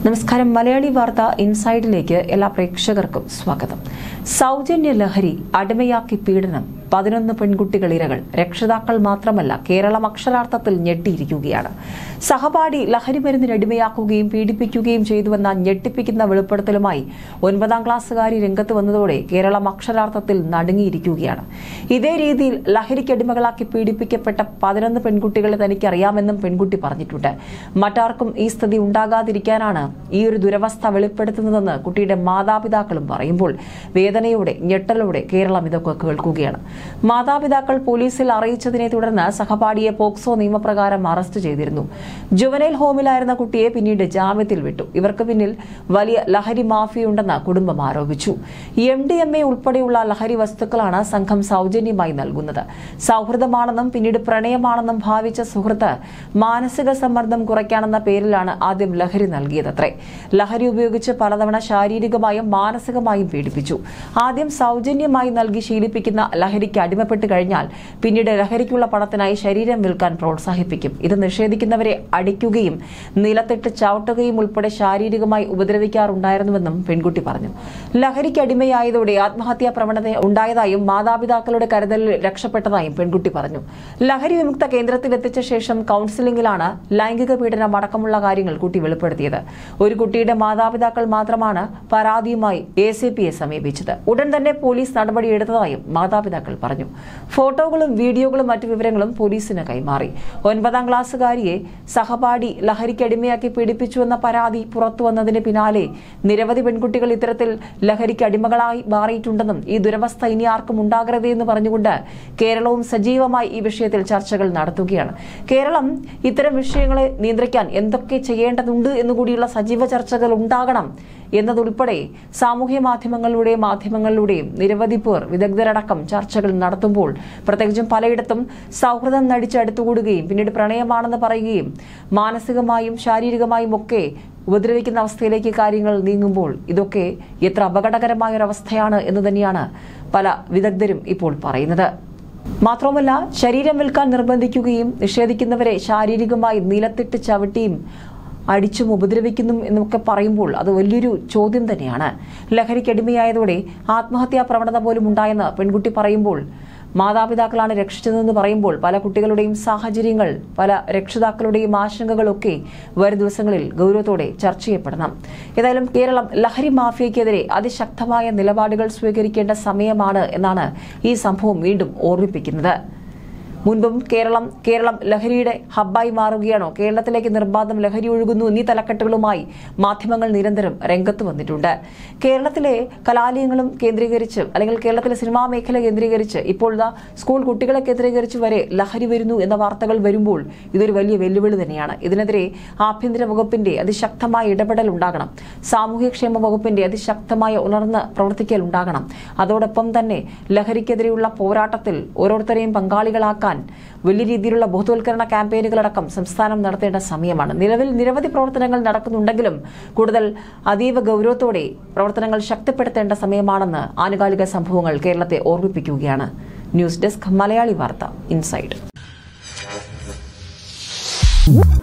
നമസ്കാരം മലയാളി വാർത്ത ഇൻസൈഡിലേക്ക് എല്ലാ പ്രേക്ഷകർക്കും സ്വാഗതം സൗജന്യ ലഹരി അടിമയാക്കി പീഡനം പതിനൊന്ന് പെൺകുട്ടികൾ ഇരകൾ രക്ഷിതാക്കൾ മാത്രമല്ല കേരളം അക്ഷരാർത്ഥത്തിൽ ഞെട്ടിയിരിക്കുകയാണ് സഹപാഠി ലഹരി മരുന്നിന് അടിമയാക്കുകയും പീഡിപ്പിക്കുകയും ചെയ്തുവെന്ന ഞെട്ടിപ്പിക്കുന്ന വെളിപ്പെടുത്തലുമായി ഒൻപതാം ക്ലാസ്സുകാരി രംഗത്ത് വന്നതോടെ കേരളം അക്ഷരാർത്ഥത്തിൽ നടുങ്ങിയിരിക്കുകയാണ് ഇതേ രീതിയിൽ ലഹരിക്ക് അടിമകളാക്കി പീഡിപ്പിക്കപ്പെട്ട പതിനൊന്ന് പെൺകുട്ടികളെ തനിക്ക് അറിയാമെന്നും പെൺകുട്ടി പറഞ്ഞിട്ടുണ്ട് മറ്റാർക്കും ഈ സ്ഥിതി ഉണ്ടാകാതിരിക്കാനാണ് ഈ ഒരു ദുരവസ്ഥ വെളിപ്പെടുത്തുന്നതെന്ന് കുട്ടിയുടെ മാതാപിതാക്കളും പറയുമ്പോൾ വേദനയോടെ ഞെട്ടലോടെ കേരളം ഇതൊക്കെ കേൾക്കുകയാണ് മാതാപിതാക്കൾ പോലീസിൽ അറിയിച്ചതിനെ തുടർന്ന് സഹപാഠിയെ പോക്സോ നിയമപ്രകാരം അറസ്റ്റ് ചെയ്തിരുന്നു ജുവനൈൽ ഹോമിലായിരുന്ന കുട്ടിയെ പിന്നീട് ജാമ്യത്തിൽ വിട്ടു ഇവർക്ക് പിന്നിൽ വലിയ ലഹരി മാഫിയുണ്ടെന്ന് കുടുംബം ആരോപിച്ചു എം ഡി എം എ ഉൾപ്പെടെയുള്ള ലഹരി വസ്തുക്കളാണ് സംഘം സൗജന്യമായി നൽകുന്നത് സൗഹൃദമാണെന്നും പിന്നീട് പ്രണയമാണെന്നും ഭാവിച്ച സുഹൃത്ത് മാനസിക സമ്മർദ്ദം കുറയ്ക്കാനെന്ന പേരിലാണ് ആദ്യം ലഹരി നൽകിയതത്രേ ലഹരി ഉപയോഗിച്ച് പലതവണ ശാരീരികമായും മാനസികമായും പീഡിപ്പിച്ചു ആദ്യം സൗജന്യമായി നൽകി ശീലിപ്പിക്കുന്ന ലഹരിക്ക് അടിമപ്പെട്ട് കഴിഞ്ഞാൽ പിന്നീട് ലഹരിക്കുള്ള പണത്തിനായി ശരീരം വിൽക്കാൻ പ്രോത്സാഹിപ്പിക്കും ഇത് നിഷേധിക്കുന്നവരെ അടിക്കുകയും നിലത്തിട്ട് ചവിട്ടുകയും ഉൾപ്പെടെ ശാരീരികമായി ഉപദ്രവിക്കാറുണ്ടായിരുന്നുവെന്നും പെൺകുട്ടി പറഞ്ഞു ലഹരിക്ക് അടിമയായതോടെ ആത്മഹത്യാ പ്രവണത ഉണ്ടായതായും മാതാപിതാക്കളുടെ കരുതലിൽ രക്ഷപ്പെട്ടതായും പെൺകുട്ടി പറഞ്ഞു ലഹരി വിമുക്ത കേന്ദ്രത്തിലെത്തിച്ച ശേഷം കൌൺസിലിംഗിലാണ് ലൈംഗിക പീഡനം അടക്കമുള്ള കാര്യങ്ങൾ കുട്ടി വെളിപ്പെടുത്തിയത് ഒരു കുട്ടിയുടെ മാതാപിതാക്കൾ മാത്രമാണ് പരാതിയുമായി എ സി പിയെ സമീപിച്ചത് ഉടൻ തന്നെ പോലീസ് നടപടിയെടുത്തതായും മാതാപിതാക്കൾ പറഞ്ഞു ഫോട്ടോകളും വീഡിയോകളും മറ്റു വിവരങ്ങളും പോലീസിന് കൈമാറി ഒൻപതാം ക്ലാസ്സുകാരിയെ സഹപാഠി ലഹരിക്കടിമയാക്കി പീഡിപ്പിച്ചുവെന്ന പരാതി പുറത്തുവന്നതിന് പിന്നാലെ നിരവധി പെൺകുട്ടികൾ ഇത്തരത്തിൽ ലഹരിക്ക് അടിമകളായി മാറിയിട്ടുണ്ടെന്നും ഈ ദുരവസ്ഥ ഇനി ആർക്കും ഉണ്ടാകരുതേ എന്ന് പറഞ്ഞുകൊണ്ട് കേരളവും സജീവമായി ഈ വിഷയത്തിൽ ചർച്ചകൾ നടത്തുകയാണ് കേരളം ഇത്തരം വിഷയങ്ങളെ നിയന്ത്രിക്കാൻ എന്തൊക്കെ ചെയ്യേണ്ടതുണ്ട് എന്നുകൂടിയുള്ള സജീവ ചർച്ചകൾ ഉണ്ടാകണം എന്നതുൾപ്പെടെ സാമൂഹ്യ മാധ്യമങ്ങളിലൂടെയും മാധ്യമങ്ങളിലൂടെയും നിരവധി പേർ വിദഗ്ധരടക്കം ചർച്ചകൾ നടത്തുമ്പോൾ പ്രത്യേകിച്ചും പലയിടത്തും സൗഹൃദം നടിച്ചടുത്തുകൂടുകയും പിന്നീട് പ്രണയമാണെന്ന് പറയുകയും മാനസികമായും ശാരീരികമായും ഒക്കെ ഉപദ്രവിക്കുന്ന അവസ്ഥയിലേക്ക് കാര്യങ്ങൾ നീങ്ങുമ്പോൾ ഇതൊക്കെ എത്ര അപകടകരമായ ഒരു അവസ്ഥയാണ് എന്ന് തന്നെയാണ് പല വിദഗ്ധരും ഇപ്പോൾ പറയുന്നത് മാത്രവുമല്ല ശരീരം വിൽക്കാൻ നിർബന്ധിക്കുകയും നിഷേധിക്കുന്നവരെ ശാരീരികമായി നിലത്തിട്ട് ചവിട്ടിയും അടിച്ചും ഉപദ്രവിക്കുന്നു എന്നൊക്കെ പറയുമ്പോൾ അത് വലിയൊരു ചോദ്യം തന്നെയാണ് ലഹരിക്കടിമയായതോടെ ആത്മഹത്യാ പ്രവണത പോലും ഉണ്ടായെന്ന് പെൺകുട്ടി പറയുമ്പോൾ മാതാപിതാക്കളാണ് രക്ഷിച്ചതെന്ന് പറയുമ്പോൾ പല കുട്ടികളുടെയും സാഹചര്യങ്ങൾ പല രക്ഷിതാക്കളുടെയും ആശങ്കകളൊക്കെ വരും ദിവസങ്ങളിൽ ഗൗരവത്തോടെ ചർച്ച ചെയ്യപ്പെടണം ഏതായാലും കേരളം ലഹരി മാഫിയയ്ക്കെതിരെ അതിശക്തമായ നിലപാടുകൾ സ്വീകരിക്കേണ്ട സമയമാണ് എന്നാണ് ഈ സംഭവം വീണ്ടും ഓർമ്മിപ്പിക്കുന്നത് മുൻപും കേരളം കേരളം ലഹരിയുടെ ഹബ്ബായി മാറുകയാണോ കേരളത്തിലേക്ക് നിർബാധം ലഹരി ഒഴുകുന്നു എന്നീ തലക്കെട്ടുകളുമായി മാധ്യമങ്ങൾ നിരന്തരം രംഗത്ത് വന്നിട്ടുണ്ട് കേരളത്തിലെ കലാലയങ്ങളും കേന്ദ്രീകരിച്ച് അല്ലെങ്കിൽ കേരളത്തിലെ സിനിമാ മേഖല കേന്ദ്രീകരിച്ച് ഇപ്പോൾ ഇതാ സ്കൂൾ കുട്ടികളെ കേന്ദ്രീകരിച്ച് വരെ ലഹരി വരുന്നു എന്ന വാർത്തകൾ വരുമ്പോൾ ഇതൊരു വലിയ വെല്ലുവിളി തന്നെയാണ് ഇതിനെതിരെ ആഭ്യന്തര വകുപ്പിന്റെ അതിശക്തമായ ഇടപെടൽ ഉണ്ടാകണം സാമൂഹ്യക്ഷേമ വകുപ്പിന്റെ അതിശക്തമായ ഉണർന്ന് പ്രവർത്തിക്കൽ ഉണ്ടാകണം അതോടൊപ്പം തന്നെ ലഹരിക്കെതിരെയുള്ള പോരാട്ടത്തിൽ ഓരോരുത്തരെയും പങ്കാളികളാക്കാൻ വലിയ രീതിയിലുള്ള ബോധവൽക്കരണ ക്യാമ്പയിനുകളടക്കം സംസ്ഥാനം നടത്തേണ്ട സമയമാണ് നിലവിൽ നിരവധി പ്രവർത്തനങ്ങൾ നടക്കുന്നുണ്ടെങ്കിലും കൂടുതൽ അതീവ ഗൗരവത്തോടെ പ്രവർത്തനങ്ങൾ ശക്തിപ്പെടുത്തേണ്ട സമയമാണെന്ന് ആനുകാലിക സംഭവങ്ങൾ കേരളത്തെ ഓർമ്മിപ്പിക്കുകയാണ് ന്യൂസ് ഡെസ്ക് മലയാളി വാർത്ത ഇൻസൈഡ്